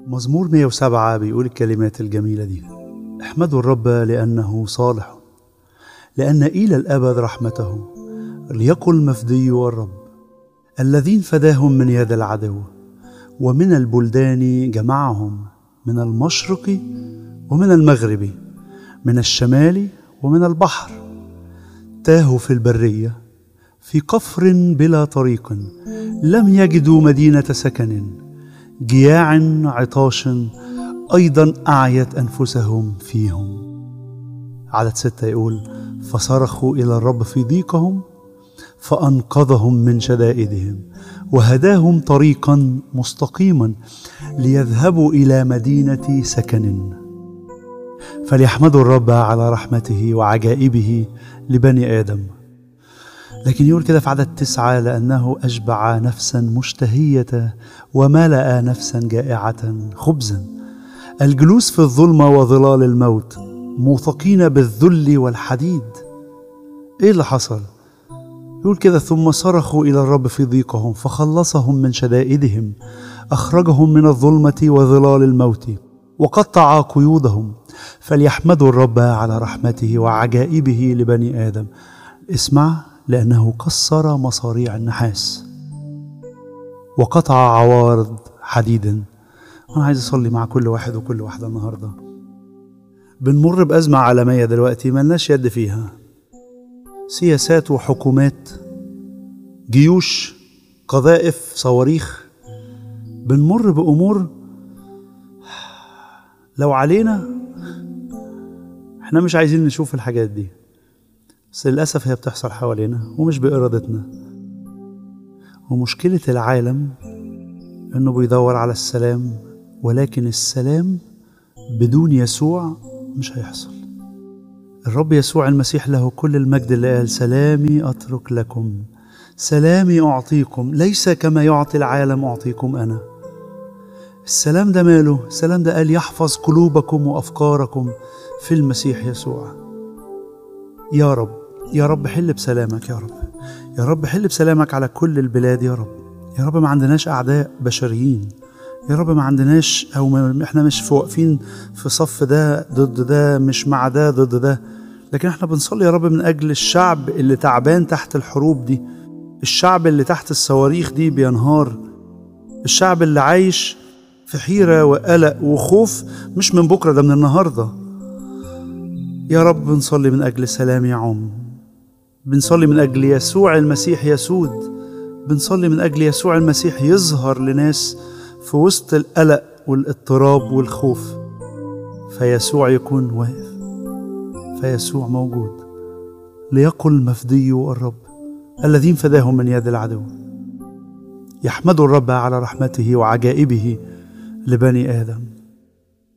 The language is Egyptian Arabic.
مزمور 107 بيقول الكلمات الجميلة دي احمدوا الرب لأنه صالح لأن إلى الأبد رحمته ليقل مفدي الرب الذين فداهم من يد العدو ومن البلدان جمعهم من المشرق ومن المغرب من الشمال ومن البحر تاهوا في البرية في قفر بلا طريق لم يجدوا مدينة سكن جياع عطاش أيضا أعيت أنفسهم فيهم عدد ستة يقول فصرخوا إلى الرب في ضيقهم فأنقذهم من شدائدهم وهداهم طريقا مستقيما ليذهبوا إلى مدينة سكن فليحمدوا الرب على رحمته وعجائبه لبني آدم لكن يقول كده في عدد تسعة لأنه أشبع نفسا مشتهية وملأ نفسا جائعة خبزا الجلوس في الظلمة وظلال الموت موثقين بالذل والحديد ايه اللي حصل يقول كده ثم صرخوا الى الرب في ضيقهم فخلصهم من شدائدهم اخرجهم من الظلمه وظلال الموت وقطع قيودهم فليحمدوا الرب على رحمته وعجائبه لبني ادم اسمع لانه كسر مصاريع النحاس وقطع عوارض حديد انا عايز اصلي مع كل واحد وكل واحده النهارده بنمر بأزمة عالمية دلوقتي ملناش يد فيها سياسات وحكومات جيوش قذائف صواريخ بنمر بأمور لو علينا احنا مش عايزين نشوف الحاجات دي بس للأسف هي بتحصل حوالينا ومش بإرادتنا ومشكلة العالم إنه بيدور على السلام ولكن السلام بدون يسوع مش هيحصل الرب يسوع المسيح له كل المجد اللي قال سلامي أترك لكم سلامي أعطيكم ليس كما يعطي العالم أعطيكم أنا السلام ده ماله السلام ده قال يحفظ قلوبكم وأفكاركم في المسيح يسوع يا رب يا رب حل بسلامك يا رب يا رب حل بسلامك على كل البلاد يا رب يا رب ما عندناش أعداء بشريين يا رب ما عندناش او ما احنا مش واقفين في صف ده ضد ده مش مع ده ضد ده لكن احنا بنصلي يا رب من اجل الشعب اللي تعبان تحت الحروب دي الشعب اللي تحت الصواريخ دي بينهار الشعب اللي عايش في حيرة وقلق وخوف مش من بكرة ده من النهاردة يا رب بنصلي من أجل سلام يعم بنصلي من أجل يسوع المسيح يسود بنصلي من أجل يسوع المسيح يظهر لناس في وسط القلق والاضطراب والخوف فيسوع يكون واقف فيسوع موجود ليقل مفدي الرب الذين فداهم من يد العدو يحمدوا الرب على رحمته وعجائبه لبني ادم